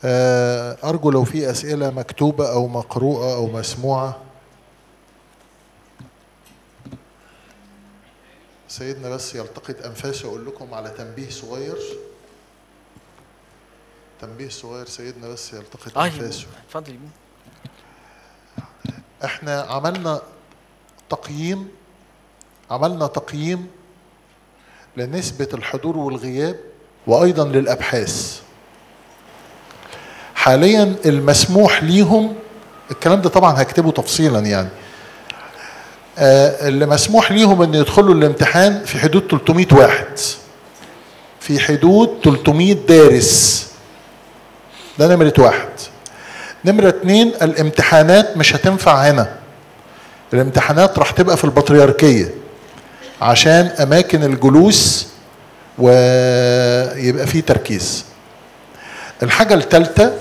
آه، أرجو لو في أسئلة مكتوبة أو مقروءة أو مسموعة سيدنا بس يلتقط أنفاسه أقول لكم على تنبيه صغير تنبيه صغير سيدنا بس يلتقط اه أنفاسه اتفضل يمين احنا عملنا تقييم عملنا تقييم لنسبة الحضور والغياب وأيضا للأبحاث حاليا المسموح ليهم الكلام ده طبعا هكتبه تفصيلا يعني آه اللي مسموح ليهم ان يدخلوا الامتحان في حدود 300 واحد في حدود 300 دارس ده نمرة واحد نمرة اتنين الامتحانات مش هتنفع هنا الامتحانات راح تبقى في البطريركية عشان أماكن الجلوس ويبقى فيه تركيز الحاجة الثالثة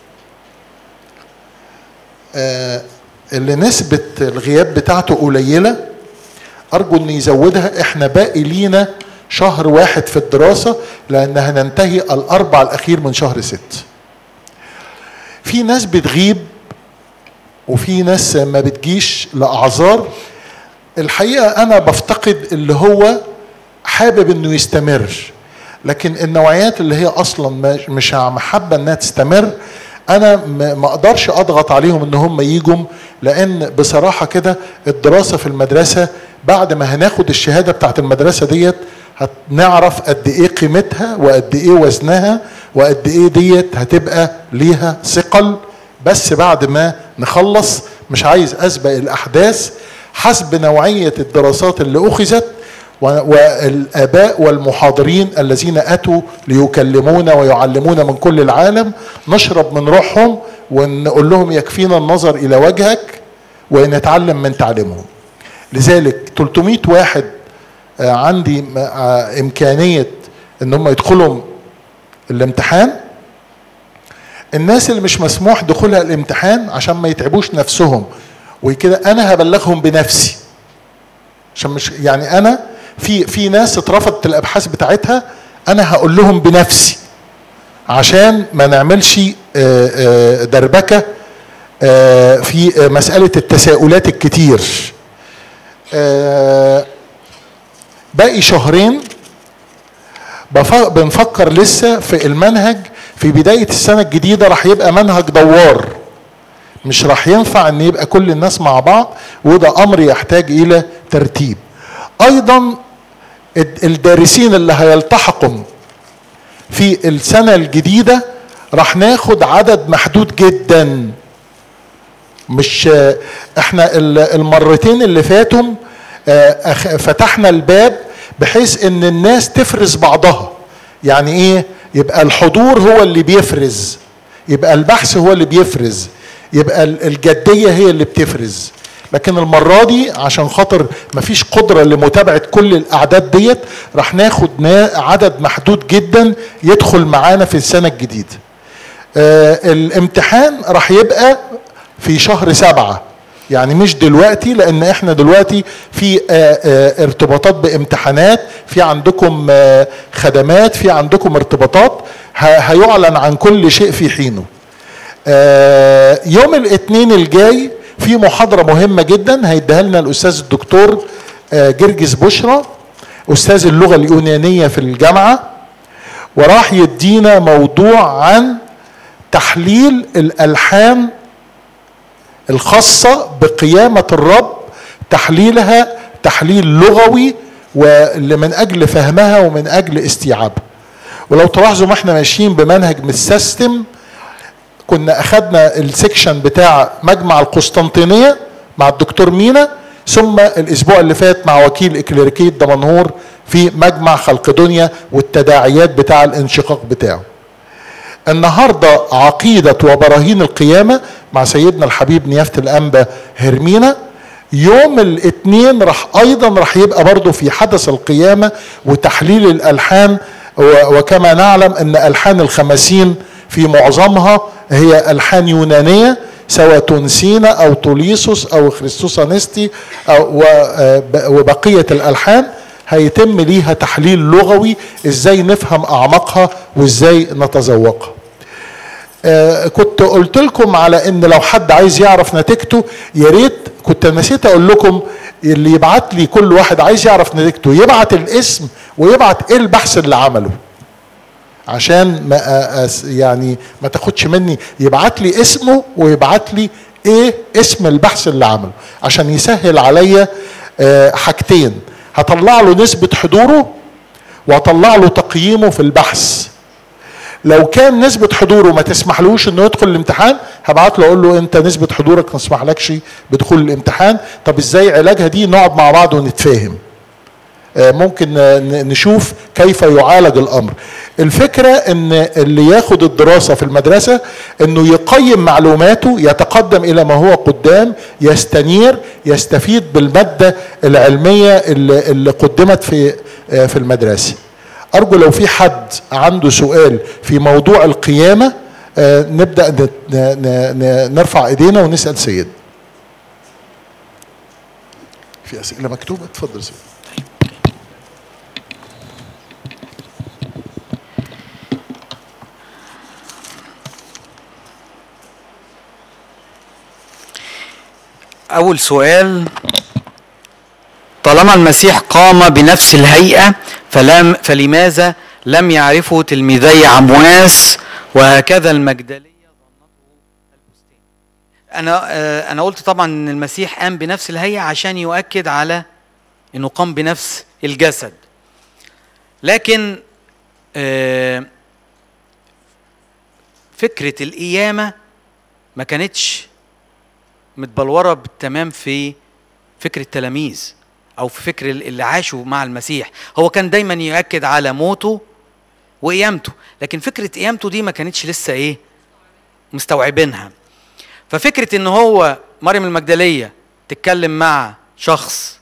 آه، اللي نسبة الغياب بتاعته قليلة أرجو إن يزودها إحنا باقي لينا شهر واحد في الدراسة لأن هننتهي الأربع الأخير من شهر ست في ناس بتغيب وفي ناس ما بتجيش لأعذار الحقيقة أنا بفتقد اللي هو حابب إنه يستمر لكن النوعيات اللي هي أصلا ما- مش محبة إنها تستمر أنا ما ما أقدرش أضغط عليهم إن هم يجوا لأن بصراحة كده الدراسة في المدرسة بعد ما هناخد الشهادة بتاعت المدرسة ديت هنعرف قد إيه قيمتها وقد إيه وزنها وقد إيه ديت هتبقى ليها ثقل بس بعد ما نخلص مش عايز اسبق الاحداث حسب نوعيه الدراسات اللي اخذت و- والاباء والمحاضرين الذين اتوا ليكلمونا ويعلمونا من كل العالم نشرب من روحهم ونقول لهم يكفينا النظر الى وجهك ونتعلم من تعليمهم لذلك 300 واحد آه، عندي م- آه، امكانيه ان هم يدخلوا الامتحان الناس اللي مش مسموح دخولها الامتحان عشان ما يتعبوش نفسهم وكده انا هبلغهم بنفسي عشان مش يعني انا في في ناس اترفضت الابحاث بتاعتها انا هقول لهم بنفسي عشان ما نعملش آه، آه، دربكه آه، في آه، مساله التساؤلات الكتير آه، باقي شهرين بف- بنفكر لسه في المنهج في بداية السنة الجديدة راح يبقى منهج دوار مش راح ينفع ان يبقى كل الناس مع بعض وده امر يحتاج الى ترتيب ايضا الد- الدارسين اللي هيلتحقوا في السنة الجديدة راح ناخد عدد محدود جدا مش احنا ال- المرتين اللي فاتوا آه، أخ- فتحنا الباب بحيث ان الناس تفرز بعضها يعني ايه يبقى الحضور هو اللي بيفرز يبقى البحث هو اللي بيفرز يبقى ال- الجدية هي اللي بتفرز لكن المرة دي عشان خاطر مفيش قدرة لمتابعة كل الأعداد ديت راح ناخد نا- عدد محدود جدا يدخل معانا في السنة الجديدة آه، الامتحان راح يبقى في شهر سبعة يعني مش دلوقتي لان احنا دلوقتي في آه، آه، ارتباطات بامتحانات في عندكم آه، خدمات في عندكم ارتباطات ه- هيعلن عن كل شيء في حينه آه، يوم الاثنين الجاي في محاضرة مهمة جدا هيديها لنا الأستاذ الدكتور آه، جرجس بشرى أستاذ اللغة اليونانية في الجامعة وراح يدينا موضوع عن تحليل الألحان الخاصة بقيامة الرب تحليلها تحليل لغوي واللي من أجل فهمها ومن أجل استيعابها ولو تلاحظوا ما احنا ماشيين بمنهج مش سيستم كنا اخدنا السكشن بتاع مجمع القسطنطينيه مع الدكتور مينا ثم الاسبوع اللي فات مع وكيل اكليريكيه دمنهور في مجمع خلقدونيا والتداعيات بتاع الانشقاق بتاعه النهارده عقيده وبراهين القيامه مع سيدنا الحبيب نيافه الانبا هرمينا يوم الاثنين راح ايضا راح يبقى برضه في حدث القيامه وتحليل الالحان و- وكما نعلم ان الحان الخمسين في معظمها هي الحان يونانيه سواء تونسينا او توليسوس او خريستوس انستي او وب- وبقيه الالحان هيتم ليها تحليل لغوي ازاي نفهم اعماقها وازاي نتذوقها آه كنت قلت لكم على ان لو حد عايز يعرف نتيجته يا ريت كنت نسيت اقول لكم اللي يبعت لي كل واحد عايز يعرف نتيجته يبعت الاسم ويبعت ايه البحث اللي عمله عشان ما أس يعني ما تاخدش مني يبعت لي اسمه ويبعت لي ايه اسم البحث اللي عمله عشان يسهل عليا آه حاجتين هطلع له نسبة حضوره واطلع له تقييمه في البحث لو كان نسبة حضوره ما تسمحلوش انه يدخل الامتحان هبعت له اقول له انت نسبة حضورك ما تسمحلكش بدخول الامتحان طب ازاي علاجها دي نقعد مع بعض ونتفاهم ممكن نشوف كيف يعالج الامر الفكره ان اللي ياخد الدراسه في المدرسه انه يقيم معلوماته يتقدم الى ما هو قدام يستنير يستفيد بالماده العلميه اللي, اللي قدمت في في المدرسه ارجو لو في حد عنده سؤال في موضوع القيامه نبدا نرفع ايدينا ونسال سيد في اسئله مكتوبه اتفضل سيد أول سؤال طالما المسيح قام بنفس الهيئة فلم فلماذا لم يعرفه تلميذي عمواس وهكذا المجدلية أنا أنا قلت طبعا إن المسيح قام بنفس الهيئة عشان يؤكد على إنه قام بنفس الجسد لكن فكرة القيامة ما كانتش متبلوره بالتمام في فكر التلاميذ او في فكر اللي عاشوا مع المسيح هو كان دايما يؤكد على موته وقيامته لكن فكره قيامته دي ما كانتش لسه ايه مستوعبينها ففكره ان هو مريم المجدليه تتكلم مع شخص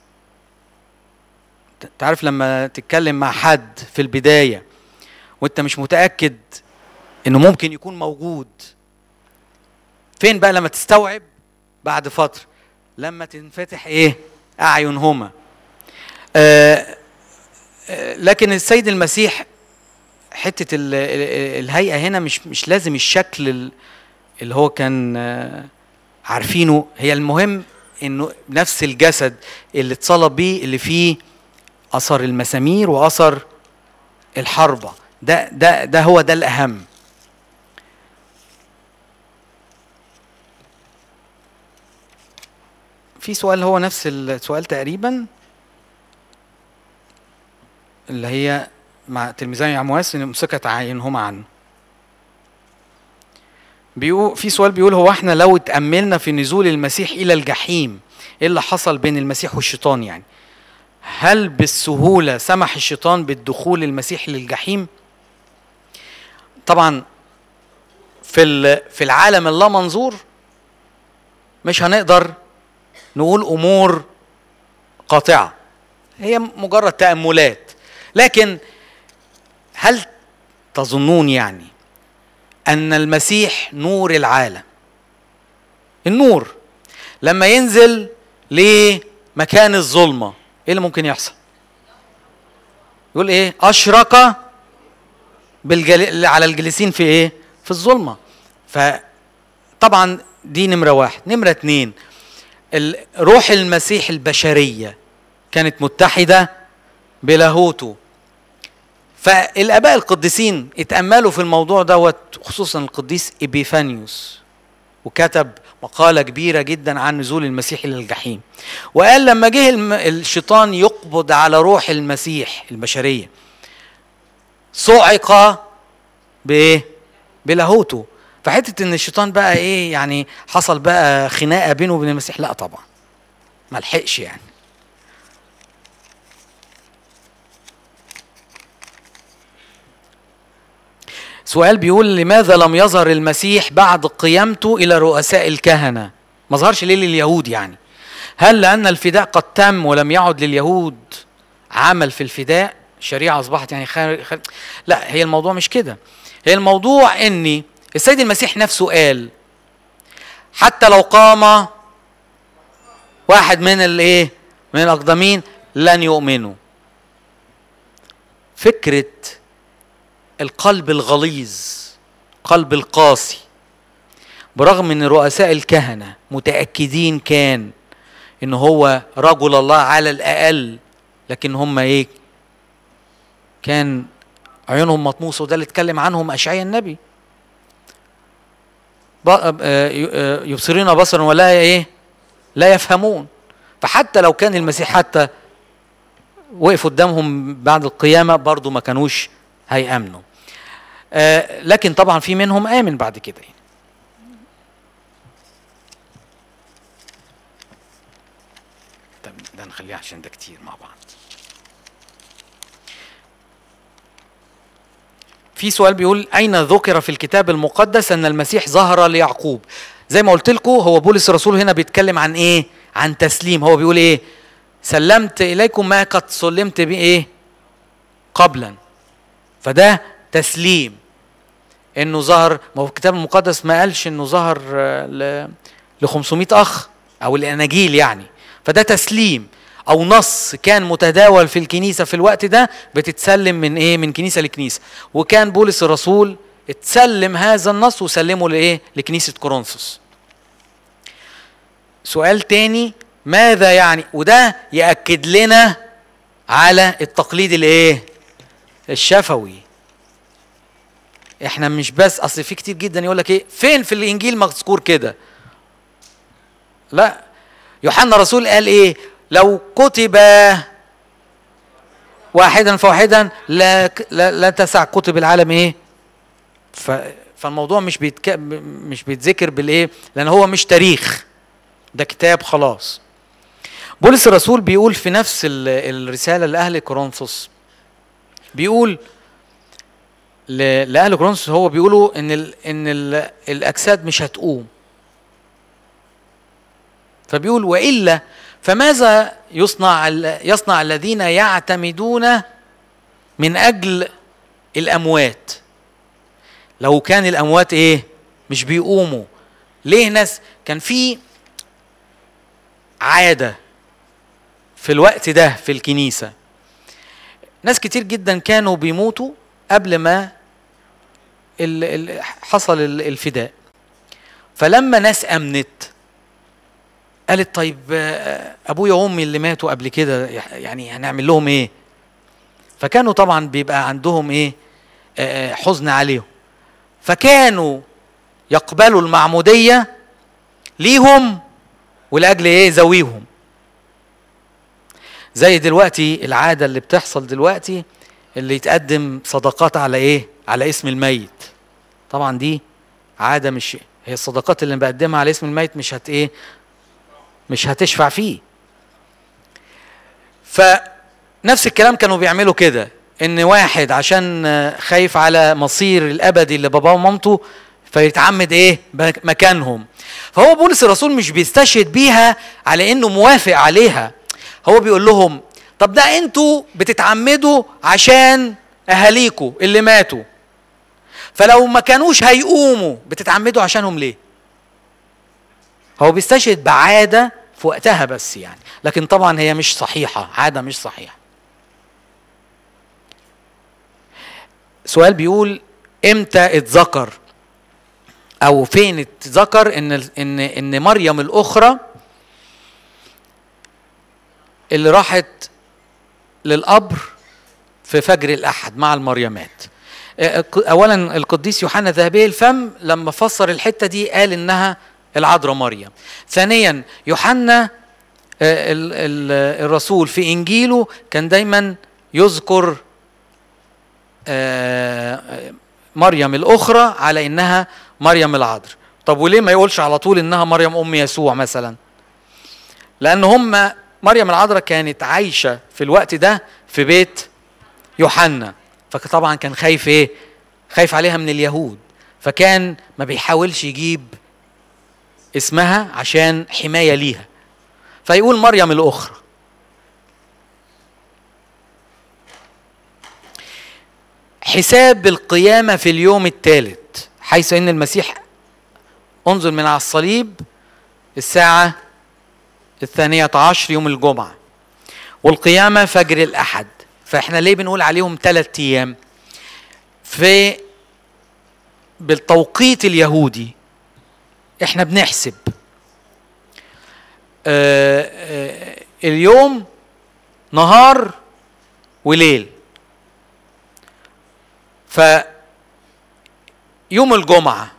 تعرف لما تتكلم مع حد في البدايه وانت مش متاكد انه ممكن يكون موجود فين بقى لما تستوعب بعد فترة لما تنفتح ايه اعينهما آه آه لكن السيد المسيح حتة الهيئة هنا مش مش لازم الشكل اللي هو كان آه عارفينه هي المهم انه نفس الجسد اللي اتصلب بيه اللي فيه اثر المسامير واثر الحربة ده ده ده هو ده الاهم في سؤال هو نفس السؤال تقريبا اللي هي مع تلميذي عمواس ان مسكت عينهما عنه بيقول في سؤال بيقول هو احنا لو اتأملنا في نزول المسيح إلى الجحيم ايه اللي حصل بين المسيح والشيطان يعني هل بالسهولة سمح الشيطان بالدخول المسيح للجحيم طبعا في في العالم اللا منظور مش هنقدر نقول امور قاطعه هي مجرد تاملات لكن هل تظنون يعني ان المسيح نور العالم النور لما ينزل لمكان الظلمه ايه اللي ممكن يحصل يقول ايه اشرق بالجل... على الجالسين في ايه في الظلمه فطبعا دي نمره واحد نمره اتنين روح المسيح البشرية كانت متحدة بلاهوته فالآباء القديسين اتأملوا في الموضوع دوت خصوصا القديس إبيفانيوس وكتب مقالة كبيرة جدا عن نزول المسيح إلى الجحيم وقال لما جه الشيطان يقبض على روح المسيح البشرية صعق بإيه؟ بلاهوته فحته ان الشيطان بقى ايه يعني حصل بقى خناقه بينه وبين المسيح لا طبعا ما لحقش يعني سؤال بيقول لماذا لم يظهر المسيح بعد قيامته الى رؤساء الكهنه ما ظهرش ليه لليهود يعني هل لان الفداء قد تم ولم يعد لليهود عمل في الفداء الشريعه اصبحت يعني خير, خير لا هي الموضوع مش كده هي الموضوع اني السيد المسيح نفسه قال حتى لو قام واحد من الايه من الاقدمين لن يؤمنوا فكره القلب الغليظ قلب القاسي برغم ان رؤساء الكهنه متاكدين كان ان هو رجل الله على الاقل لكن هم ايه كان عيونهم مطموسه وده اللي اتكلم عنهم اشعياء النبي ب- آه، آه، يبصرون بصرا ولا ايه لا يفهمون فحتى لو كان المسيح حتى وقف قدامهم بعد القيامه برضو ما كانوش هيامنوا آه، لكن طبعا في منهم امن بعد كده يعني. طب ده نخليه عشان ده كتير مع بعض في سؤال بيقول اين ذكر في الكتاب المقدس ان المسيح ظهر ليعقوب زي ما قلت لكم هو بولس الرسول هنا بيتكلم عن ايه عن تسليم هو بيقول ايه سلمت اليكم ما قد سلمت به ايه قبلا فده تسليم انه ظهر ما هو الكتاب المقدس ما قالش انه ظهر آه، ل ل 500 اخ او الاناجيل يعني فده تسليم او نص كان متداول في الكنيسه في الوقت ده بتتسلم من ايه من كنيسه لكنيسه وكان بولس الرسول اتسلم هذا النص وسلمه لايه لكنيسه كورنثوس سؤال تاني ماذا يعني وده ياكد لنا على التقليد الايه الشفوي احنا مش بس اصل في كتير جدا يقول لك ايه فين في الانجيل مذكور كده لا يوحنا الرسول قال ايه لو كتب واحدا فواحدا لا لا, لا تسع كتب العالم ايه ف فالموضوع مش بيتك... مش بيتذكر بالايه لان هو مش تاريخ ده كتاب خلاص بولس الرسول بيقول في نفس ال- الرساله لاهل كورنثوس بيقول ل- لاهل كورنثوس هو بيقولوا ان ال ان ال الاجساد مش هتقوم فبيقول والا فماذا يصنع ال- يصنع الذين يعتمدون من اجل الاموات لو كان الاموات ايه مش بيقوموا ليه ناس كان في عاده في الوقت ده في الكنيسه ناس كتير جدا كانوا بيموتوا قبل ما ال ال حصل ال- الفداء فلما ناس امنت قالت طيب آه، ابويا وامي اللي ماتوا قبل كده يح- يعني هنعمل لهم ايه فكانوا طبعا بيبقى عندهم ايه آه، حزن عليهم فكانوا يقبلوا المعموديه ليهم ولاجل ايه ذويهم زي دلوقتي العاده اللي بتحصل دلوقتي اللي يتقدم صدقات على ايه على اسم الميت طبعا دي عاده مش هي الصدقات اللي بقدمها على اسم الميت مش هت ايه مش هتشفع فيه فنفس الكلام كانوا بيعملوا كده ان واحد عشان آه، خايف على مصير الابدي اللي باباه ومامته فيتعمد ايه بك- مكانهم فهو بولس الرسول مش بيستشهد بيها على انه موافق عليها هو بيقول لهم طب ده انتوا بتتعمدوا عشان اهاليكوا اللي ماتوا فلو ما كانوش هيقوموا بتتعمدوا عشانهم ليه هو بيستشهد بعادة في وقتها بس يعني لكن طبعا هي مش صحيحة عادة مش صحيحة سؤال بيقول امتى اتذكر او فين اتذكر ان ان ان مريم الاخرى اللي راحت للقبر في فجر الاحد مع المريمات آه، اولا القديس يوحنا ذهبي الفم لما فسر الحته دي قال انها العذراء مريم ثانيا يوحنا آه، ال- ال- الرسول في انجيله كان دايما يذكر آه، مريم الاخرى على انها مريم العذراء طب وليه ما يقولش على طول انها مريم ام يسوع مثلا لان هم مريم العذراء كانت عايشه في الوقت ده في بيت يوحنا فطبعا كان خايف ايه خايف عليها من اليهود فكان ما بيحاولش يجيب اسمها عشان حمايه ليها فيقول مريم الاخرى حساب القيامه في اليوم الثالث حيث ان المسيح انزل من على الصليب الساعه الثانيه عشر يوم الجمعه والقيامه فجر الاحد فاحنا ليه بنقول عليهم ثلاث ايام في بالتوقيت اليهودي احنا بنحسب آه آه اليوم نهار وليل ف يوم الجمعة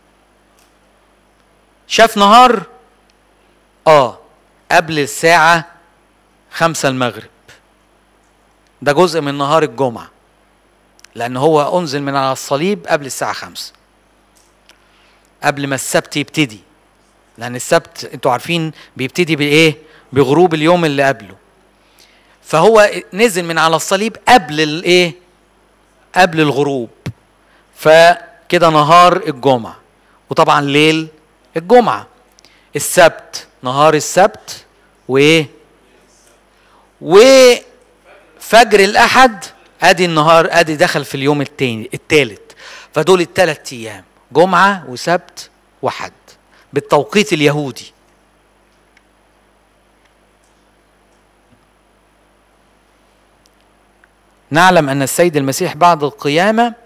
شاف نهار اه قبل الساعة خمسة المغرب ده جزء من نهار الجمعة لأن هو أنزل من على الصليب قبل الساعة خمسة قبل ما السبت يبتدي لأن السبت أنتوا عارفين بيبتدي بإيه؟ بغروب اليوم اللي قبله فهو نزل من على الصليب قبل الإيه؟ قبل الغروب فكده نهار الجمعة وطبعا ليل الجمعة السبت نهار السبت وإيه؟ وفجر الأحد ادي النهار ادي دخل في اليوم التاني التالت فدول التلات ايام جمعه وسبت وحد بالتوقيت اليهودي نعلم ان السيد المسيح بعد القيامه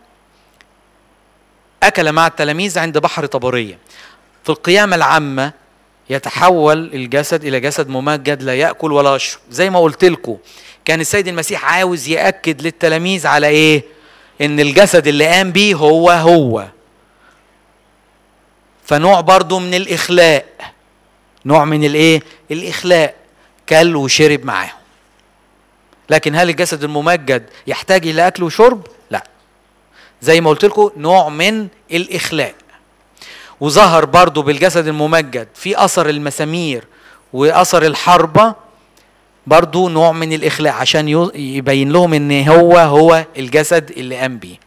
اكل مع التلاميذ عند بحر طبريه في القيامه العامه يتحول الجسد الى جسد ممجد لا ياكل ولا يشرب زي ما قلت لكم كان السيد المسيح عاوز ياكد للتلاميذ على ايه ان الجسد اللي قام بيه هو هو فنوع برضو من الاخلاء نوع من الايه الاخلاء كل وشرب معاهم لكن هل الجسد الممجد يحتاج الى اكل وشرب لا زي ما قلت لكم نوع من الاخلاء وظهر برضو بالجسد الممجد في اثر المسامير واثر الحربه برضو نوع من الاخلاء عشان يبين لهم ان هو هو الجسد اللي قام بيه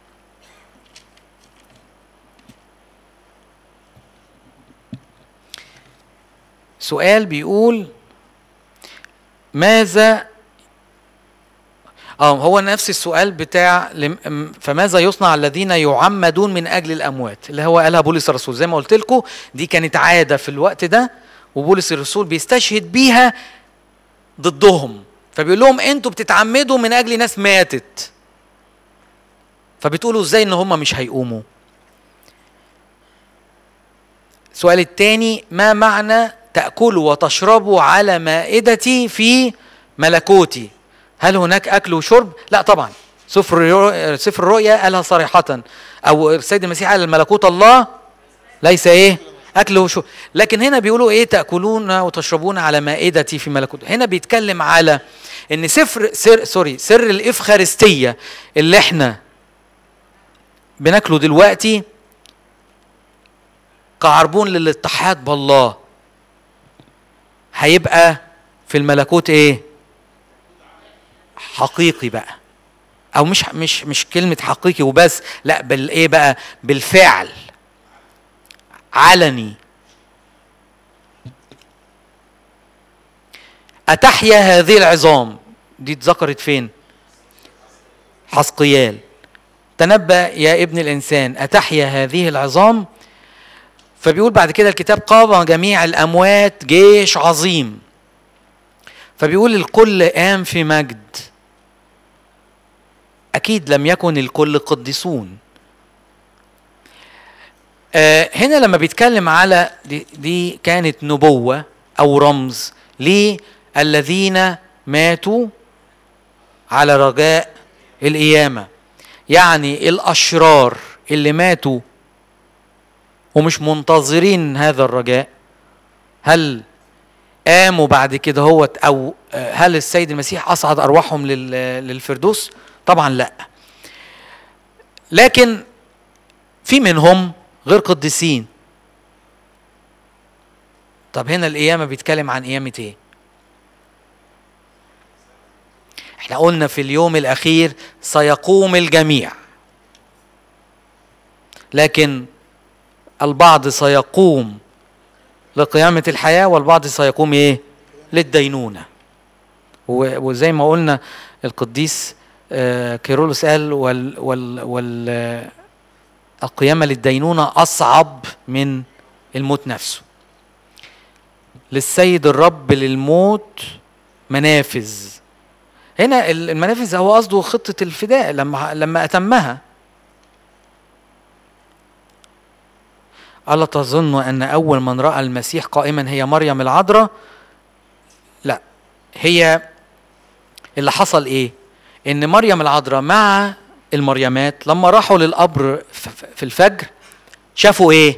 سؤال بيقول ماذا اه هو نفس السؤال بتاع فماذا يصنع الذين يعمدون من اجل الاموات اللي هو قالها بولس الرسول زي ما قلت لكم دي كانت عاده في الوقت ده وبولس الرسول بيستشهد بيها ضدهم فبيقول لهم انتوا بتتعمدوا من اجل ناس ماتت فبتقولوا ازاي ان هم مش هيقوموا السؤال الثاني ما معنى تاكلوا وتشربوا على مائدتي في ملكوتي هل هناك اكل وشرب لا طبعا سفر سفر الرؤيا قالها صريحه او السيد المسيح قال ملكوت الله ليس ايه اكل وشرب لكن هنا بيقولوا ايه تاكلون وتشربون على مائدتي في ملكوت هنا بيتكلم على ان سفر سر سوري سر الافخارستيه اللي احنا بناكله دلوقتي كعربون للاتحاد بالله هيبقى في الملكوت ايه حقيقي بقى او مش مش مش كلمه حقيقي وبس لا بالايه بقى بالفعل علني أتحيا هذه العظام دي اتذكرت فين حسقيال تنبأ يا ابن الإنسان أتحيا هذه العظام فبيقول بعد كده الكتاب قام جميع الأموات جيش عظيم فبيقول الكل قام في مجد أكيد لم يكن الكل قديسون آه هنا لما بيتكلم على دي, دي كانت نبوة أو رمز للذين ماتوا على رجاء القيامة يعني الأشرار اللي ماتوا ومش منتظرين هذا الرجاء هل قاموا بعد كده هو أو هل السيد المسيح أصعد أرواحهم للفردوس طبعا لا لكن في منهم غير قديسين طب هنا القيامة بيتكلم عن قيامة ايه احنا قلنا في اليوم الاخير سيقوم الجميع لكن البعض سيقوم لقيامة الحياة والبعض سيقوم ايه للدينونة وزي ما قلنا القديس كيرولوس قال وال, وال, وال القيامة للدينونة أصعب من الموت نفسه للسيد الرب للموت منافذ هنا المنافذ هو قصده خطة الفداء لما لما أتمها ألا تظن أن أول من رأى المسيح قائما هي مريم العذراء لا هي اللي حصل إيه إن مريم العذراء مع المريمات لما راحوا للقبر ف- ف- في الفجر شافوا إيه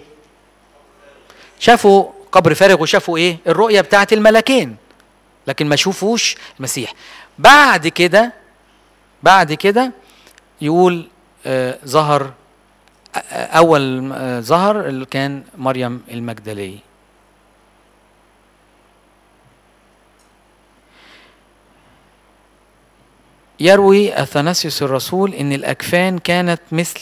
شافوا قبر فارغ وشافوا إيه الرؤية بتاعت الملكين لكن ما شوفوش المسيح بعد كده بعد كده يقول آه ظهر آه، اول آه، ظهر اللي كان مريم المجدليه يروي اثناسيوس الرسول ان الاكفان كانت مثل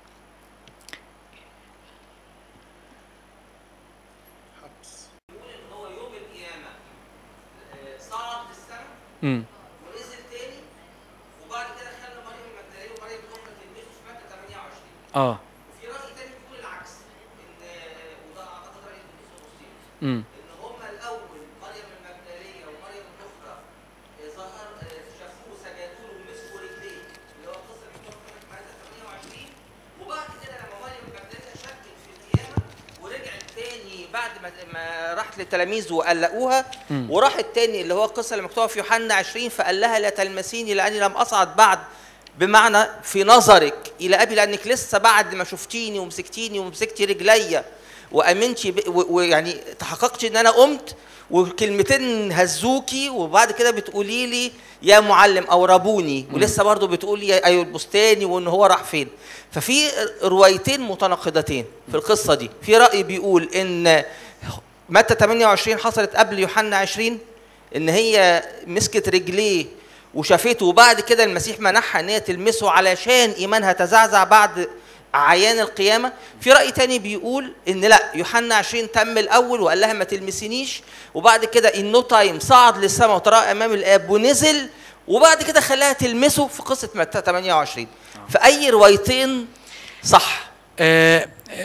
هو يوم القيامه آه، صعد للسماء مم. ونزل تاني وبعد كده خلى مريم المجدليه ومريم الاخرى تلمسه في مكه 28 اه وفي راي تاني بيقول العكس ان آه، وده اعتقد راي القديس اغسطين مم. ان هما الاول مريم المجدليه ومريم الاخرى آه، ظهر آه، شافوه سجدوا له ومسكوا رجليه اللي هو القصه اللي بتحكي في مكه 28 وبعد كده لما مريم المجدليه شكت في القيامه ورجعت تاني بعد ما ما راحت للتلاميذ وقلقوها مم. وراحت تاني اللي هو القصه اللي مكتوبه في يوحنا 20 فقال لها لا تلمسيني لاني لم اصعد بعد بمعنى في نظرك الى ابي لانك لسه بعد ما شفتيني ومسكتيني ومسكتي رجليا وامنتي ب- و- ويعني تحققتي ان انا قمت وكلمتين هزوكي وبعد كده بتقولي لي يا معلم او ربوني ولسه برضه بتقولي يا ايوه البستاني وان هو راح فين ففي روايتين متناقضتين في القصه دي في راي بيقول ان متى 28 حصلت قبل يوحنا 20 ان هي مسكت رجليه وشافته وبعد كده المسيح منحها ان هي تلمسه علشان ايمانها تزعزع بعد عيان القيامه في راي تاني بيقول ان لا يوحنا 20 تم الاول وقال لها ما تلمسينيش وبعد كده ان نو تايم صعد للسماء وتراءى امام الاب ونزل وبعد كده خلاها تلمسه في قصه متى 28 فاي روايتين صح آه، آه،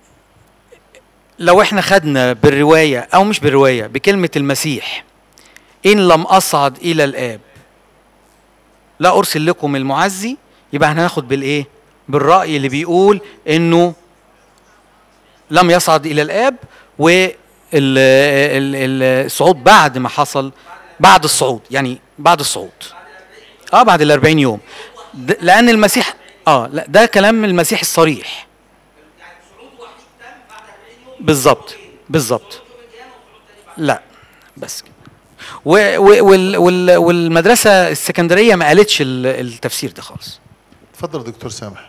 لو احنا خدنا بالروايه او مش بالروايه بكلمه المسيح ان لم اصعد الى الاب لا ارسل لكم المعزي يبقى احنا هناخد بالايه بالراي اللي بيقول انه لم يصعد الى الاب والصعود بعد ما حصل بعد الصعود يعني بعد الصعود اه بعد ال 40 يوم د- لان المسيح اه لا ده كلام المسيح الصريح بالظبط بالظبط لا بس كده و- و- وال- وال- والمدرسه السكندريه ما قالتش ال- التفسير ده خالص اتفضل يا دكتور سامح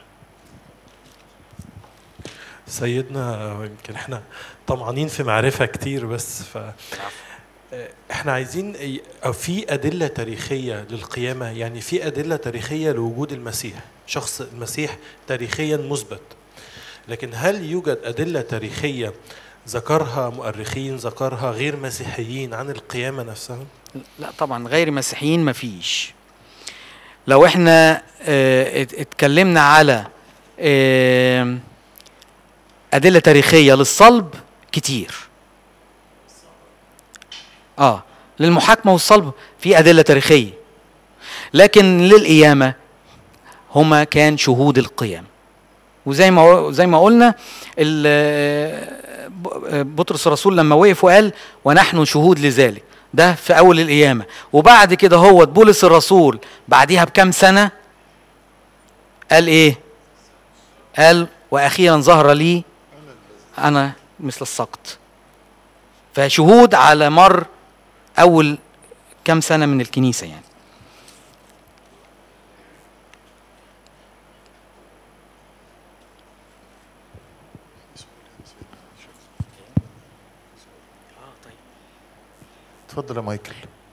سيدنا يمكن احنا طمعانين في معرفة كتير بس ف احنا عايزين ي- أو في أدلة تاريخية للقيامة يعني في أدلة تاريخية لوجود المسيح شخص المسيح تاريخيا مثبت لكن هل يوجد أدلة تاريخية ذكرها مؤرخين ذكرها غير مسيحيين عن القيامة نفسها لا طبعا غير مسيحيين ما فيش لو احنا اه، ات- اتكلمنا على اه، أدلة تاريخية للصلب كتير اه للمحاكمة والصلب في أدلة تاريخية لكن للقيامة هما كان شهود القيامة وزي ما زي ما قلنا ال- ب- بطرس الرسول لما وقف وقال ونحن شهود لذلك ده في اول القيامه وبعد كده هو بولس الرسول بعديها بكام سنه قال ايه قال واخيرا ظهر لي انا مثل السقط فشهود على مر اول كام سنه من الكنيسه يعني اتفضل يا مايكل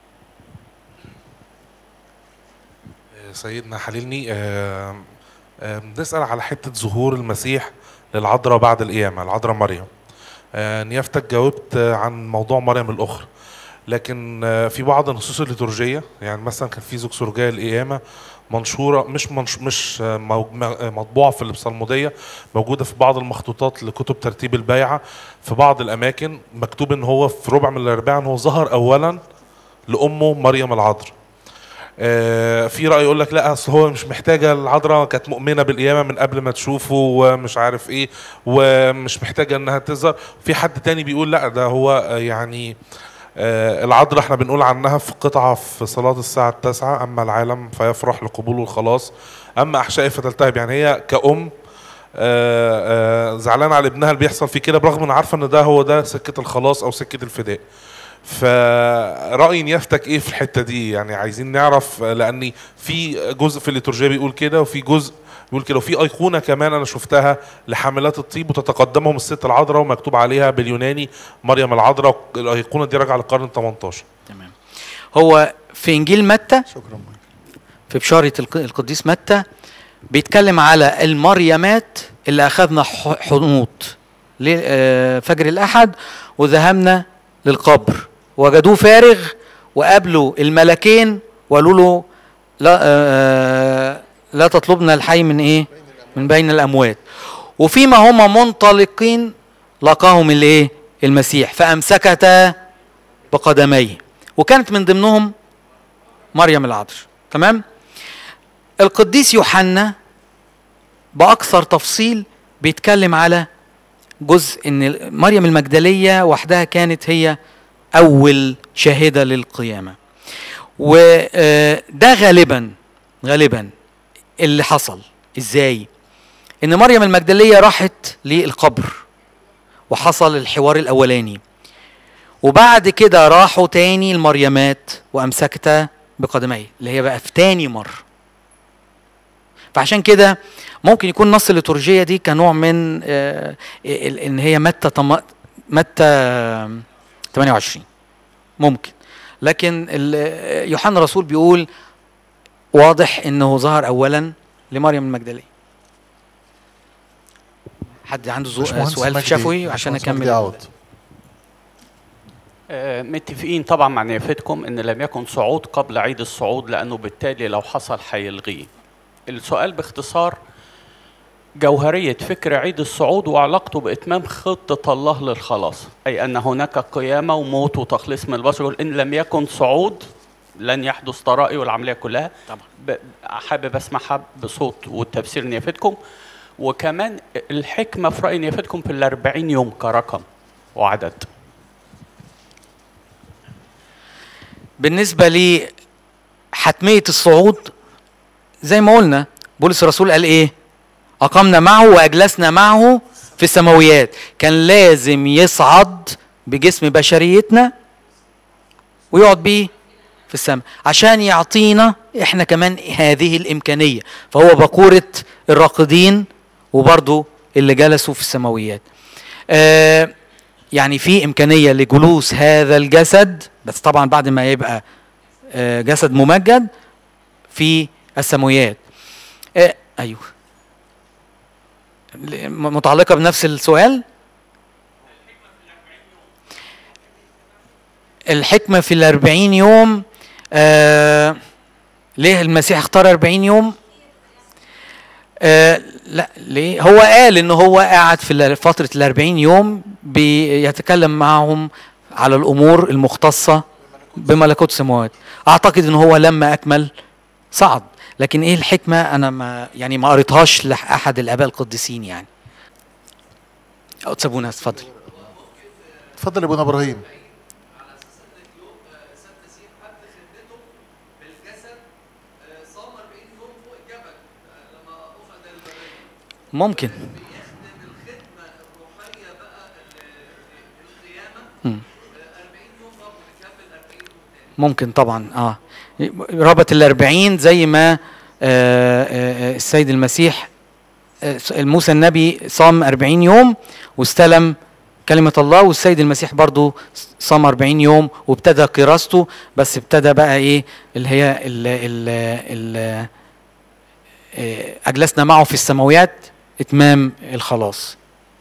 سيدنا حللني آه، آه، بنسأل على حتة ظهور المسيح للعذراء بعد القيامة العذراء مريم آه، نيافتك جاوبت آه، عن موضوع مريم الأخرى لكن آه، في بعض النصوص الليتورجية يعني مثلا كان في زوكسورجية القيامة منشورة مش منش مش آه، مو- م- آه، مطبوعة في البصلمودية موجودة في بعض المخطوطات لكتب ترتيب البيعة في بعض الأماكن مكتوب إن هو في ربع من الأرباع إن هو ظهر أولا لأمه مريم العذراء آه، في راي يقول لك لا اصل هو مش محتاجه العذراء كانت مؤمنه بالقيامه من قبل ما تشوفه ومش عارف ايه ومش محتاجه انها تظهر في حد تاني بيقول لا ده هو آه، يعني آه، العذراء احنا بنقول عنها في قطعه في صلاه الساعه التاسعه اما العالم فيفرح لقبوله الخلاص اما احشائي فتلتهب يعني هي كأم آه، آه، زعلانه على ابنها اللي بيحصل فيه كده برغم ان عارفه ان ده هو ده سكه الخلاص او سكه الفداء فرأي نيافتك ايه في الحته دي يعني عايزين نعرف آه، لاني في جزء في الليتورجيه بيقول كده وفي جزء بيقول كده وفي ايقونه كمان انا شفتها لحاملات الطيب وتتقدمهم الست العذراء ومكتوب عليها باليوناني مريم العذراء الايقونه دي راجعه للقرن ال 18 تمام هو في انجيل متى شكرا في بشارة الق- القديس متى بيتكلم على المريمات اللي أخذنا ح- حنوط ل- آه، فجر الأحد وذهبنا للقبر وجدوه فارغ وقابلوا الملكين وقالوا له لا آه، لا تطلبنا الحي من ايه من بين الاموات وفيما هما منطلقين لقاهم الايه المسيح فامسكتا بقدميه وكانت من ضمنهم مريم العذراء تمام القديس يوحنا باكثر تفصيل بيتكلم على جزء ان مريم المجدليه وحدها كانت هي اول شاهده للقيامه وده غالبا غالبا اللي حصل ازاي ان مريم المجدليه راحت للقبر وحصل الحوار الاولاني وبعد كده راحوا تاني المريمات وامسكتا بقدميه اللي هي بقى في تاني مره فعشان كده ممكن يكون نص الليتورجيه دي كنوع من آه، ال- ان هي متى طم- متى 28 ممكن لكن ال- يوحنا الرسول بيقول واضح انه ظهر اولا لمريم المجدليه حد عنده زو- باشمهندس سؤال في مجدي- شفوي عشان باشمهندس مجدي اكمل عوض. آه، متفقين طبعا مع نيافتكم ان لم يكن صعود قبل عيد الصعود لانه بالتالي لو حصل هيلغيه السؤال باختصار جوهرية فكر عيد الصعود وعلاقته بإتمام خطة الله للخلاص أي أن هناك قيامة وموت وتخليص من البشر يقول إن لم يكن صعود لن يحدث طرائي والعملية كلها طبعا. ب- حابب أسمعها بصوت والتفسير نيافتكم وكمان الحكمة في رأي نيافتكم في الأربعين يوم كرقم وعدد بالنسبة لحتمية الصعود زي ما قلنا بولس الرسول قال ايه أقمنا معه وأجلسنا معه في السماويات كان لازم يصعد بجسم بشريتنا ويقعد بيه في السماء عشان يعطينا احنا كمان هذه الإمكانية فهو بقورة الراقدين وبرضو اللي جلسوا في السماويات آه يعني في إمكانية لجلوس هذا الجسد بس طبعا بعد ما يبقى آه، جسد ممجد في السماويات آه، ايوه ل- م- متعلقه بنفس السؤال الحكمه في الأربعين يوم آه ليه المسيح اختار أربعين يوم آه لا ليه هو قال ان هو قاعد في ال- فتره الأربعين يوم بيتكلم معهم على الامور المختصه بملكوت السماوات اعتقد ان هو لما اكمل صعد لكن ايه الحكمه انا ما يعني ما قريتهاش لاحد الاباء القديسين يعني أو تسابونا اتفضل اتفضل يا ابونا ابراهيم ممكن مم. ممكن طبعا اه ربط الأربعين زي ما آه، آه، آه، السيد المسيح آه، موسى النبي صام أربعين يوم واستلم كلمة الله والسيد المسيح برضو صام 40 يوم وابتدى قراسته بس ابتدى بقى ايه اللي هي ال ال ال آه، أجلسنا معه في السماويات إتمام الخلاص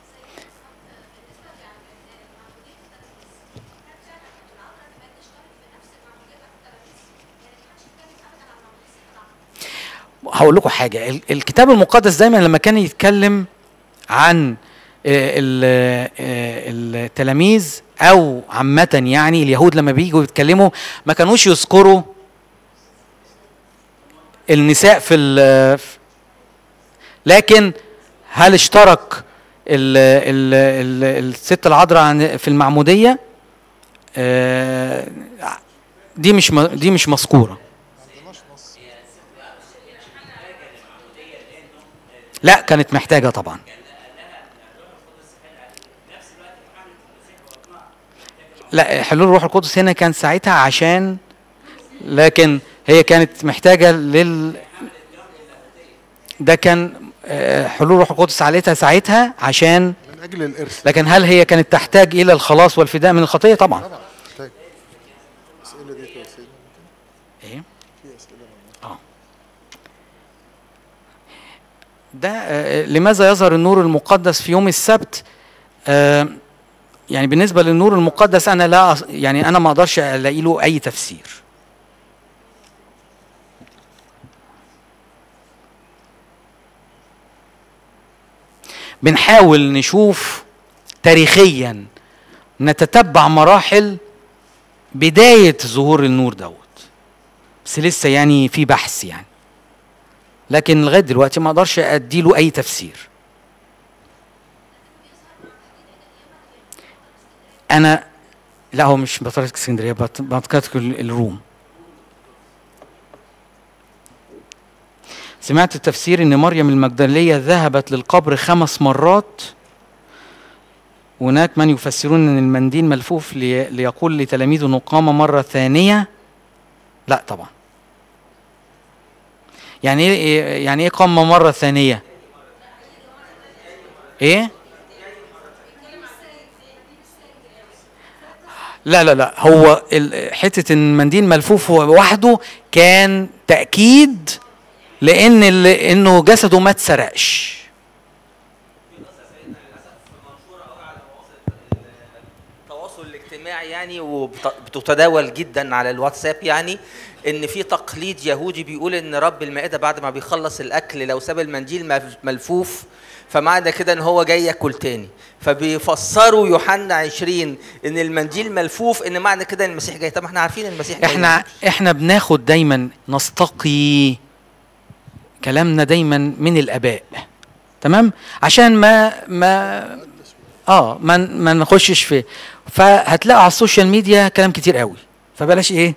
هقول لكم حاجة ال- الكتاب المقدس دايما لما كان يتكلم عن آه، ال- آه، التلاميذ او عامة يعني اليهود لما بييجوا يتكلموا ما كانوش يذكروا النساء في ال لكن هل اشترك ال ال ال الست العذراء عن- في المعموديه آه، دي مش م- دي مش مذكوره لا كانت محتاجه طبعا لا حلول الروح القدس هنا كان ساعتها عشان لكن هي كانت محتاجه لل ده كان آه، حلول الروح القدس عليتها ساعتها عشان من اجل الارث لكن هل هي كانت تحتاج الى الخلاص والفداء من الخطيه طبعا طبعا محتاج الاسئله دي توصيل ايه في اسئله اه ده آه، لماذا يظهر النور المقدس في يوم السبت آه، يعني بالنسبه للنور المقدس انا لا أص- يعني انا ما اقدرش الاقي له اي تفسير بنحاول نشوف تاريخيا نتتبع مراحل بدايه ظهور النور دوت بس لسه يعني في بحث يعني لكن لغايه دلوقتي ما اقدرش ادي له اي تفسير انا لا هو مش بطريقه اسكندريه بط- بطريقه ال- الروم سمعت التفسير ان مريم المجدليه ذهبت للقبر خمس مرات هناك من يفسرون ان المنديل ملفوف لي ليقول لتلاميذه انه قام مره ثانيه لا طبعا يعني ايه يعني ايه قام مره ثانيه ايه لا لا لا هو ال- حته ان المنديل ملفوف هو لوحده كان تاكيد لان ال- انه جسده ما اتسرقش التواصل الاجتماعي يعني وبتتداول جدا على الواتساب يعني ان في تقليد يهودي بيقول ان رب المائده بعد ما بيخلص الاكل لو ساب المنديل مف- ملفوف فمعنى كده ان هو جاي ياكل تاني فبيفسروا يوحنا 20 ان المنديل ملفوف ان معنى كده ان المسيح جاي طب ما احنا عارفين المسيح جاي احنا احنا بناخد دايما نستقي كلامنا دايما من الاباء تمام عشان ما ما اه ما ما نخشش في فهتلاقوا على السوشيال ميديا كلام كتير قوي فبلاش ايه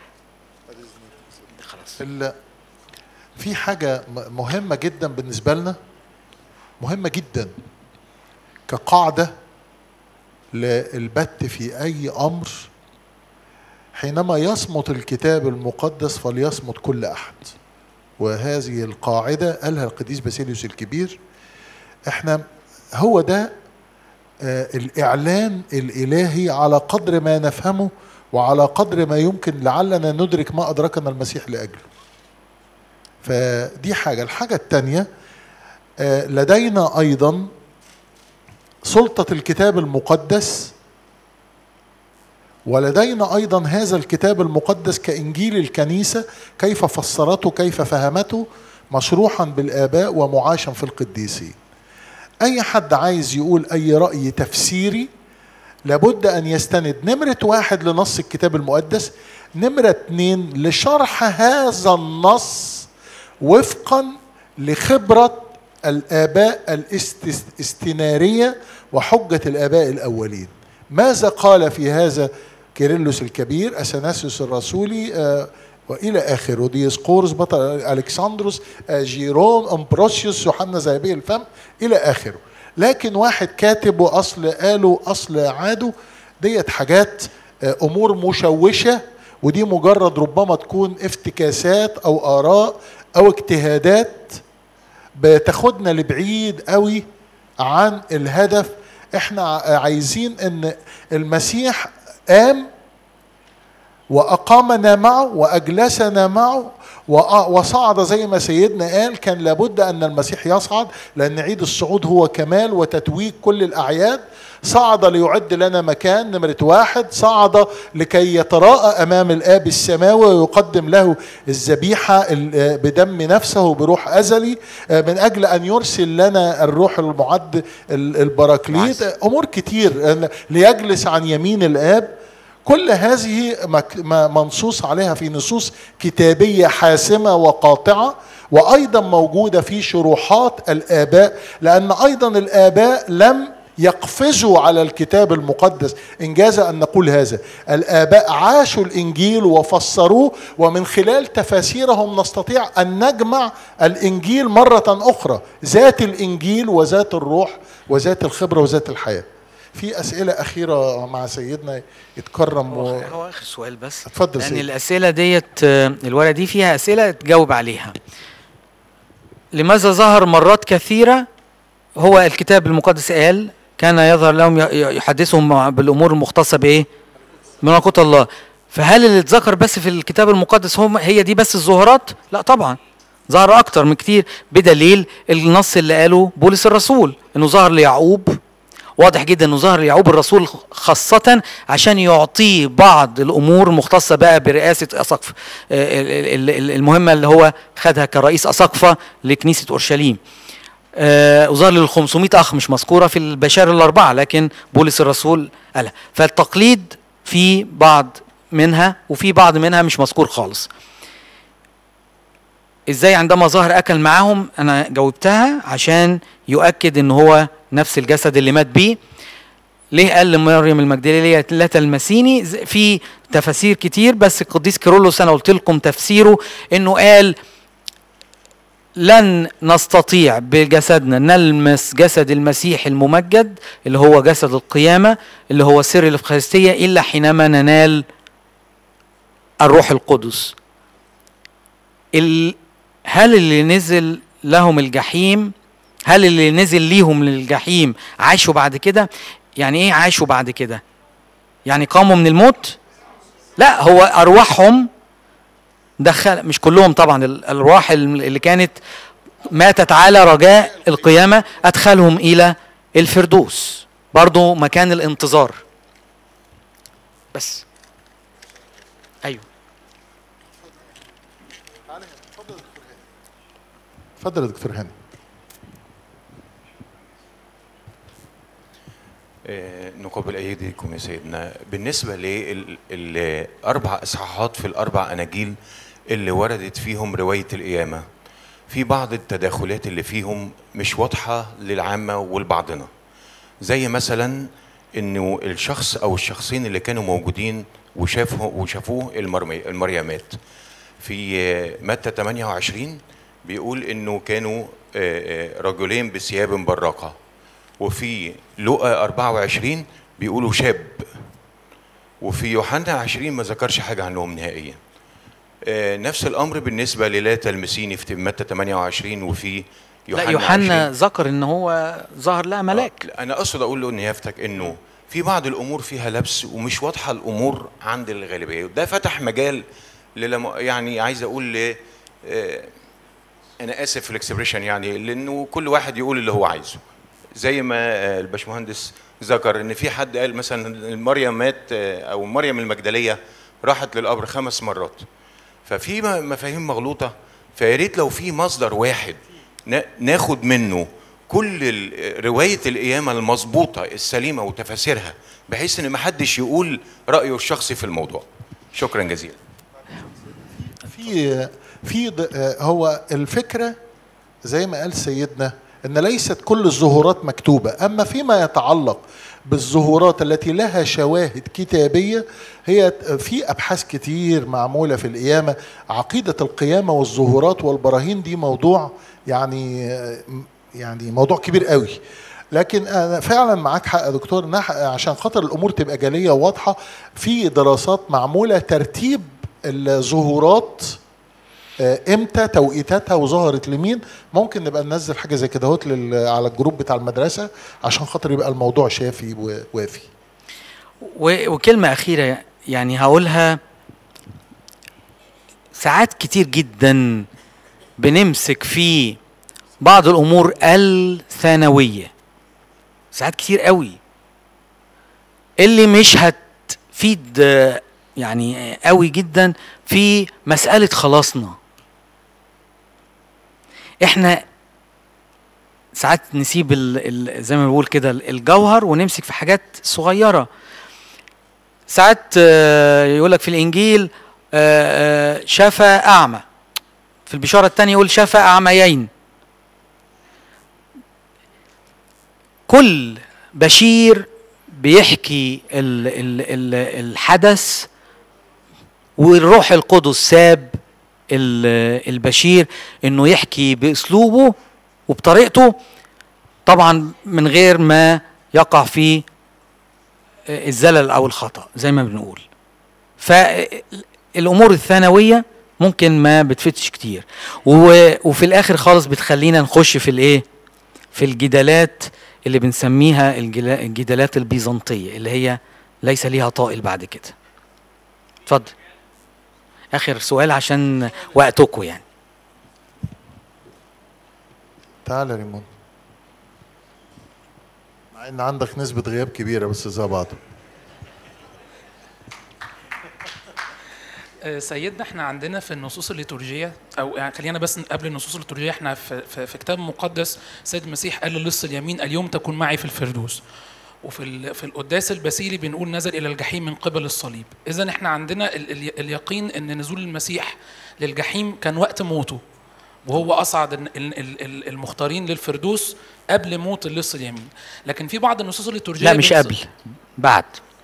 ال- في حاجة م- مهمة جدا بالنسبة لنا مهمة جدا كقاعدة للبت في أي أمر حينما يصمت الكتاب المقدس فليصمت كل أحد وهذه القاعدة قالها القديس باسيليوس الكبير احنا هو ده آه، الإعلان الإلهي على قدر ما نفهمه وعلى قدر ما يمكن لعلنا ندرك ما أدركنا المسيح لأجله فدي حاجة الحاجة الثانية آه، لدينا أيضا سلطة الكتاب المقدس ولدينا أيضا هذا الكتاب المقدس كإنجيل الكنيسة كيف فسرته كيف فهمته مشروحا بالآباء ومعاشا في القديسين أي حد عايز يقول أي رأي تفسيري لابد أن يستند نمرة واحد لنص الكتاب المقدس نمرة اتنين لشرح هذا النص وفقا لخبرة الآباء الاستنارية وحجة الآباء الأولين ماذا قال في هذا كيرلس الكبير أثناسيوس الرسولي آه والى اخره ديسقورس بطل الكسندروس آه جيروم امبروسيوس يوحنا ذهبي الفم الى اخره لكن واحد كاتب واصل قاله اصل عاده ديت حاجات آه امور مشوشه ودي مجرد ربما تكون افتكاسات او اراء او اجتهادات بتاخدنا لبعيد قوي عن الهدف احنا عايزين ان المسيح قام واقامنا معه واجلسنا معه وصعد زي ما سيدنا قال كان لابد ان المسيح يصعد لان عيد الصعود هو كمال وتتويج كل الاعياد صعد ليعد لنا مكان نمرة واحد صعد لكي يتراءى أمام الآب السماوي ويقدم له الذبيحة بدم نفسه بروح أزلي من أجل أن يرسل لنا الروح المعد البراكليت أمور كتير ليجلس عن يمين الآب كل هذه مك- ما- منصوص عليها في نصوص كتابيه حاسمه وقاطعه وايضا موجوده في شروحات الاباء لان ايضا الاباء لم يقفزوا على الكتاب المقدس إن جاز أن نقول هذا الآباء عاشوا الإنجيل وفسروه ومن خلال تفاسيرهم نستطيع أن نجمع الإنجيل مرة أخرى ذات الإنجيل وذات الروح وذات الخبرة وذات الحياة في أسئلة أخيرة مع سيدنا يتكرم و... هو اخر سؤال بس اتفضل لان سيدي. الاسئله ديت آه، الورقه دي فيها اسئله تجاوب عليها لماذا ظهر مرات كثيره هو الكتاب المقدس قال كان يظهر لهم ي- ي- يحدثهم بالامور المختصه بايه بملكوت الله فهل اللي اتذكر بس في الكتاب المقدس هم هي دي بس الظهورات لا طبعا ظهر اكتر من كتير بدليل النص اللي قاله بولس الرسول انه ظهر ليعقوب واضح جدا انه ظهر ليعقوب الرسول خاصة عشان يعطيه بعض الامور المختصة بقى برئاسة اسقف آه، ال- ال- ال- المهمة اللي هو خدها كرئيس اسقفة لكنيسة اورشليم آه، وظهر لل 500 اخ مش مذكورة في البشائر الاربعة لكن بولس الرسول قالها فالتقليد في بعض منها وفي بعض منها مش مذكور خالص ازاي عندما ظهر اكل معاهم انا جاوبتها عشان يؤكد ان هو نفس الجسد اللي مات بيه ليه قال لمريم المجدليه لا تلمسيني ز- في تفاسير كتير بس القديس كيرلس انا قلت لكم تفسيره انه قال لن نستطيع بجسدنا نلمس جسد المسيح الممجد اللي هو جسد القيامه اللي هو سر الافخارستيه الا حينما ننال الروح القدس ال... هل اللي نزل لهم الجحيم هل اللي نزل ليهم للجحيم عاشوا بعد كده يعني ايه عاشوا بعد كده يعني قاموا من الموت لا هو ارواحهم دخل مش كلهم طبعا ال- الارواح الم- اللي كانت ماتت على رجاء القيامه ادخلهم الى الفردوس برضو مكان الانتظار بس ايوه اتفضل يا دكتور هاني آه، نقابل ايديكم يا سيدنا بالنسبه للاربع اصحاحات في الاربع اناجيل اللي وردت فيهم روايه القيامه في بعض التداخلات اللي فيهم مش واضحه للعامه ولبعضنا زي مثلا انه الشخص او الشخصين اللي كانوا موجودين وشافه وشافوه المرمي المريمات في آه، متى 28 بيقول انه كانوا آه، آه، رجلين بثياب براقه وفي لقا 24 بيقولوا شاب وفي يوحنا 20 ما ذكرش حاجه عنهم نهائيا آه، نفس الامر بالنسبه للا تلمسيني في متى 28 وفي يوحنا لا يوحنا 20. ذكر ان هو ظهر لها ملاك آه، انا اقصد اقول له ان يفتك انه في بعض الامور فيها لبس ومش واضحه الامور عند الغالبيه وده فتح مجال للم... يعني عايز اقول ل آه، انا اسف في الاكسبريشن يعني لانه كل واحد يقول اللي هو عايزه زي ما آه، الباشمهندس ذكر ان في حد قال مثلا مريم مات آه، او مريم المجدليه راحت للقبر خمس مرات ففي م- مفاهيم مغلوطه فيا ريت لو في مصدر واحد نا- ناخد منه كل ال- روايه القيامه المظبوطه السليمه وتفاسيرها بحيث ان ما حدش يقول رايه الشخصي في الموضوع شكرا جزيلا في في ض- آه، هو الفكره زي ما قال سيدنا ان ليست كل الظهورات مكتوبه اما فيما يتعلق بالظهورات التي لها شواهد كتابيه هي في ابحاث كتير معموله في القيامه عقيده القيامه والظهورات والبراهين دي موضوع يعني يعني موضوع كبير قوي لكن انا فعلا معاك حق يا دكتور نح- عشان خاطر الامور تبقى جليه وواضحه في دراسات معموله ترتيب الظهورات آه، امتى توقيتاتها وظهرت لمين ممكن نبقى ننزل حاجه زي كده اهوت لل- على الجروب بتاع المدرسه عشان خاطر يبقى الموضوع شافي ووافي و- وكلمة أخيرة يعني هقولها ساعات كتير جدا بنمسك في بعض الأمور الثانوية ساعات كتير قوي اللي مش هتفيد آه، يعني آه، قوي جدا في مسألة خلاصنا احنا ساعات نسيب ال ال زي ما بنقول كده ال- الجوهر ونمسك في حاجات صغيره ساعات آه، يقول لك في الانجيل آه، آه، شفى اعمى في البشاره الثانيه يقول شفى اعميين كل بشير بيحكي ال ال ال الحدث والروح القدس ساب ال- البشير انه يحكي باسلوبه وبطريقته طبعا من غير ما يقع في الزلل او الخطا زي ما بنقول فالامور الثانويه ممكن ما بتفتش كتير و- وفي الاخر خالص بتخلينا نخش في الايه في الجدالات اللي بنسميها الجلا- الجدالات البيزنطيه اللي هي ليس ليها طائل بعد كده اتفضل اخر سؤال عشان وقتكم يعني تعال يا ريمون مع ان عندك نسبة غياب كبيرة بس زي بعض آه، سيدنا احنا عندنا في النصوص الليتورجيه او يعني خلينا بس قبل النصوص الليتورجيه احنا في, في, في كتاب مقدس سيد المسيح قال للص اليمين اليوم تكون معي في الفردوس وفي ال- في القداس البسيلي بنقول نزل الى الجحيم من قبل الصليب اذا احنا عندنا ال ال اليقين ان نزول المسيح للجحيم كان وقت موته وهو اصعد ال- ال- ال- المختارين للفردوس قبل موت اللص اليمين لكن في بعض النصوص الليتورجيه لا مش بنص- قبل بعد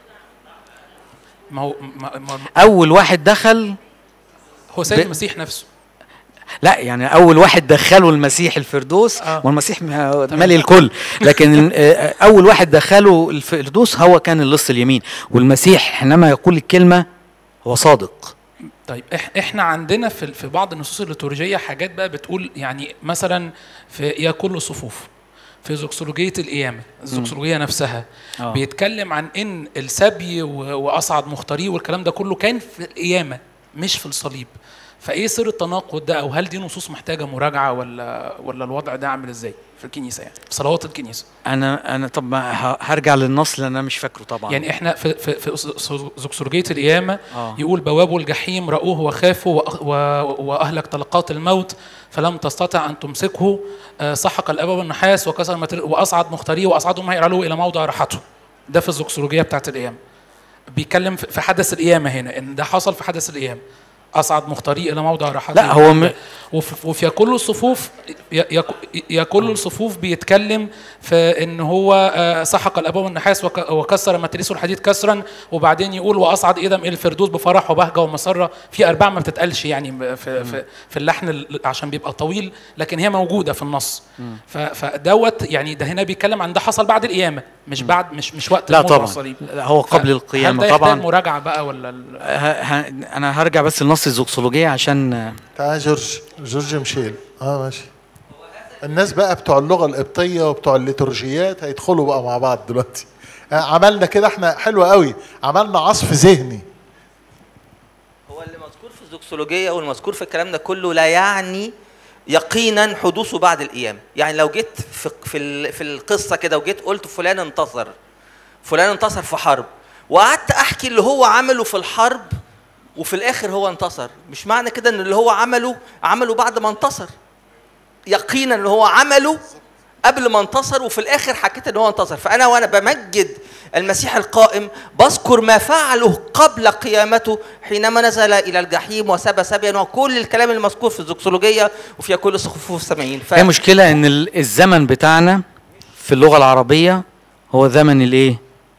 ما هو ما ما اول واحد دخل هو سيد ب- المسيح نفسه لا يعني اول واحد دخله المسيح الفردوس آه. والمسيح م- مالي الكل لكن آه، اول واحد دخله الفردوس هو كان اللص اليمين والمسيح حينما يقول الكلمه هو صادق طيب إح- احنا عندنا في في بعض النصوص الليتورجيه حاجات بقى بتقول يعني مثلا في يا كل الصفوف في زوكسولوجيه القيامه الزوكسولوجيه نفسها آه. بيتكلم عن ان السبي و- واصعد مختاريه والكلام ده كله كان في القيامه مش في الصليب فايه سر التناقض ده او هل دي نصوص محتاجه مراجعه ولا ولا الوضع ده عامل ازاي في الكنيسه يعني في صلوات الكنيسه انا انا طب ما ه- هرجع للنص لان انا مش فاكره طبعا يعني احنا في في, في زوكسولوجيه القيامه آه. يقول بواب الجحيم رأوه وخافوا وأ- و- وأهلك طلقات الموت فلم تستطع أن تمسكه آه، سحق الأبواب النحاس وكسر متر- وأصعد مختاريه وأصعدهم هيعلوا إلى موضع راحته ده في الزوكسولوجية بتاعت القيامة بيتكلم في في حدث القيامة هنا إن ده حصل في حدث القيامة أصعد مختاريه إلى موضع راحته لا، هو م- وفي وفي كل الصفوف ي- يك- يا كل الصفوف بيتكلم في ان هو آه، سحق الابواب النحاس وك- وكسر متريس الحديد كسرا وبعدين يقول واصعد ايضا الى الفردوس بفرح وبهجه ومسره في ارباع ما بتتقالش يعني في في, في اللحن ال- عشان بيبقى طويل لكن هي موجوده في النص ف- فدوت يعني ده هنا بيتكلم عن ده حصل بعد القيامه مش بعد مش مش وقت لا الموت طبعا والصليب. لا، هو قبل ف- هل القيامه ده يحتاج طبعا مراجعه بقى ولا ال- ه- ه- انا هرجع بس لنص الزوكسولوجيه عشان آه، تعال جورج جورج مشيل اه ماشي الناس بقى بتوع اللغه القبطيه وبتوع الليتورجيات هيدخلوا بقى مع بعض دلوقتي آه، عملنا كده احنا حلو قوي عملنا عصف ذهني هو اللي مذكور في الزوكسولوجيه والمذكور في الكلام ده كله لا يعني يقينا حدوثه بعد القيامه يعني لو جيت في في ال- في القصه كده وجيت قلت فلان انتصر فلان انتصر في حرب وقعدت احكي اللي هو عمله في الحرب وفي الاخر هو انتصر مش معنى كده ان اللي هو عمله عمله بعد ما انتصر يقينا اللي هو عمله قبل ما انتصر وفي الاخر حكيت ان هو انتصر فانا وانا بمجد المسيح القائم بذكر ما فعله قبل قيامته حينما نزل الى الجحيم وسبى سبيا وكل الكلام المذكور في الزوكسولوجيه وفي كل صفوف السامعين ف... هي مشكلة ان ال- الزمن بتاعنا في اللغة العربية هو زمن الايه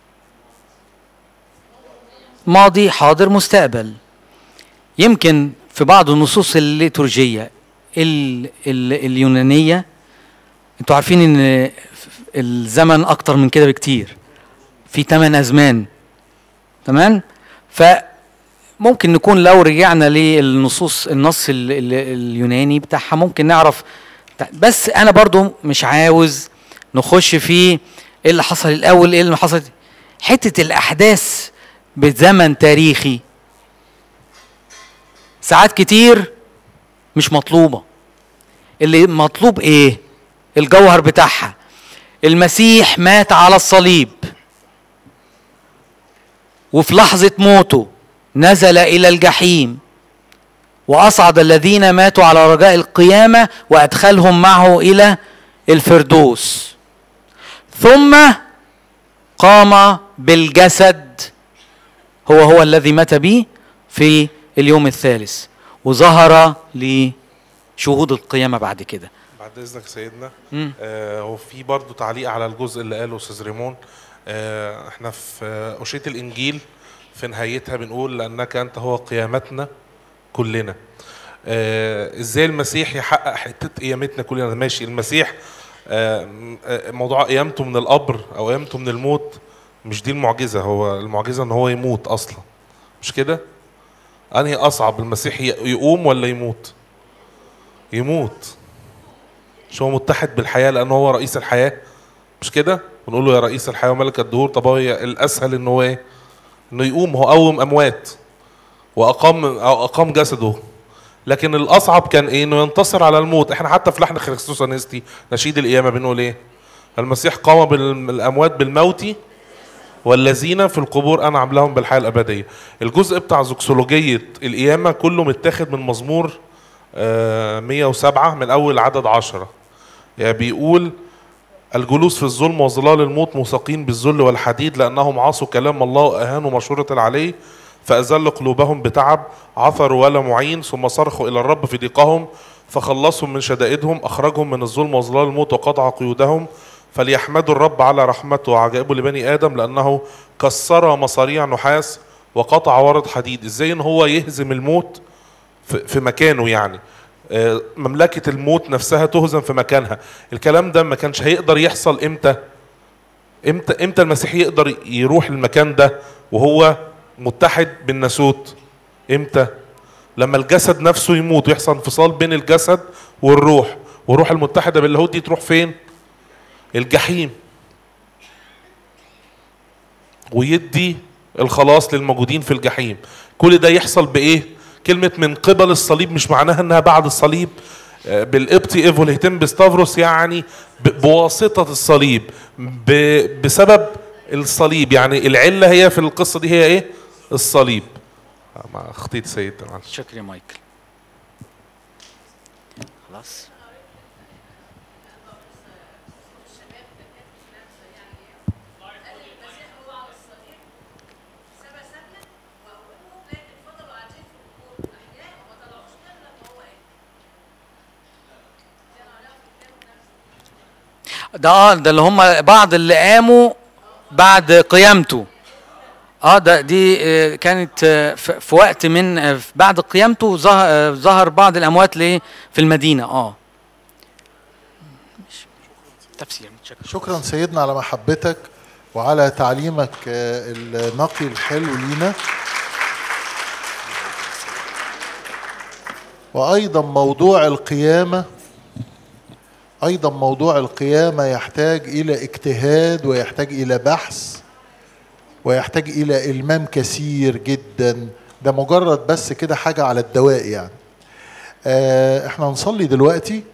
ماضي حاضر مستقبل يمكن في بعض النصوص الليتورجية ال ال اليونانية انتوا عارفين ان الزمن اكتر من كده بكتير في ثمان ازمان تمام فممكن نكون لو رجعنا للنصوص النص ال ال اليوناني بتاعها ممكن نعرف بس انا برضو مش عاوز نخش في ايه اللي حصل الاول ايه اللي حصل حته الاحداث بزمن تاريخي ساعات كتير مش مطلوبه اللي مطلوب ايه الجوهر بتاعها المسيح مات على الصليب وفي لحظه موته نزل الى الجحيم واصعد الذين ماتوا على رجاء القيامه وادخلهم معه الى الفردوس ثم قام بالجسد هو هو الذي مات به في اليوم الثالث وظهر لشهود القيامة بعد كده بعد اذنك سيدنا مم. آه هو في برضه تعليق على الجزء اللي قاله استاذ ريمون آه احنا في آه، أشية الإنجيل في نهايتها بنقول لأنك أنت هو قيامتنا كلنا آه ازاي المسيح يحقق حتة قيامتنا كلنا ماشي المسيح آه م- آه، موضوع قيامته من القبر أو قيامته من الموت مش دي المعجزة هو المعجزة إن هو يموت أصلا مش كده؟ أنهي أصعب المسيح ي- يقوم ولا يموت؟ يموت مش هو متحد بالحياه لانه هو رئيس الحياه مش كده ونقول له يا رئيس الحياه وملك الدهور طب هو هي الاسهل انه هو ايه انه يقوم هو قوم اموات واقام أو اقام جسده لكن الاصعب كان ايه انه ينتصر على الموت احنا حتى في لحن خريستوس انستي نشيد القيامه بنقول ايه المسيح قام بالاموات بالموت والذين في القبور انعم لهم بالحياه الابديه الجزء بتاع زوكسولوجيه القيامه كله متاخد من مزمور آه، 107 من اول عدد عشرة يعني بيقول الجلوس في الظلم وظلال الموت موثقين بالذل والحديد لانهم عصوا كلام الله واهانوا مشوره العلي فازل قلوبهم بتعب عثروا ولا معين ثم صرخوا الى الرب في ضيقهم فخلصهم من شدائدهم اخرجهم من الظلم وظلال الموت وقطع قيودهم فليحمدوا الرب على رحمته وعجائبه لبني ادم لانه كسر مصاريع نحاس وقطع ورد حديد ازاي ان هو يهزم الموت في في مكانه يعني آه، مملكة الموت نفسها تهزم في مكانها الكلام ده ما كانش هيقدر يحصل امتى امتى امتى المسيح يقدر يروح المكان ده وهو متحد بالناسوت امتى لما الجسد نفسه يموت ويحصل انفصال بين الجسد والروح والروح المتحدة باللاهوت دي تروح فين الجحيم ويدي الخلاص للموجودين في الجحيم كل ده يحصل بايه كلمة من قبل الصليب مش معناها انها بعد الصليب آه، بالقبطي ايفوليتم بستافروس يعني ب- بواسطة الصليب ب- بسبب الصليب يعني العلة هي في القصة دي هي ايه الصليب آه، مع اخطيت سيد معلش شكرا يا مايكل خلاص ده اه ده اللي هم بعض اللي قاموا بعد قيامته اه ده دي آه، كانت آه، ف- في وقت من آه، بعد قيامته ظهر آه، ظهر بعض الاموات ليه في المدينه اه ماشي. تفسير متشكر شكرا سيدنا على محبتك وعلى تعليمك آه، النقي الحلو لينا وايضا موضوع القيامه ايضا موضوع القيامه يحتاج الى اجتهاد ويحتاج الى بحث ويحتاج الى المام كثير جدا ده مجرد بس كده حاجه على الدواء يعني آه، احنا هنصلي دلوقتي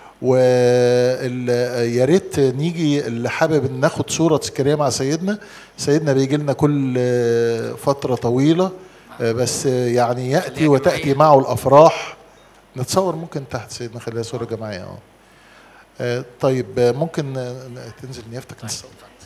ويا ريت نيجي اللي حابب ان ناخد صوره تذكاريه مع سيدنا سيدنا بيجي لنا كل آه، فتره طويله آه، بس آه، يعني ياتي خليها وتاتي جماعية. معه الافراح نتصور ممكن تحت سيدنا خليها صوره جماعيه اه آه، طيب آه، ممكن آه، تنزل نيافتك نتصور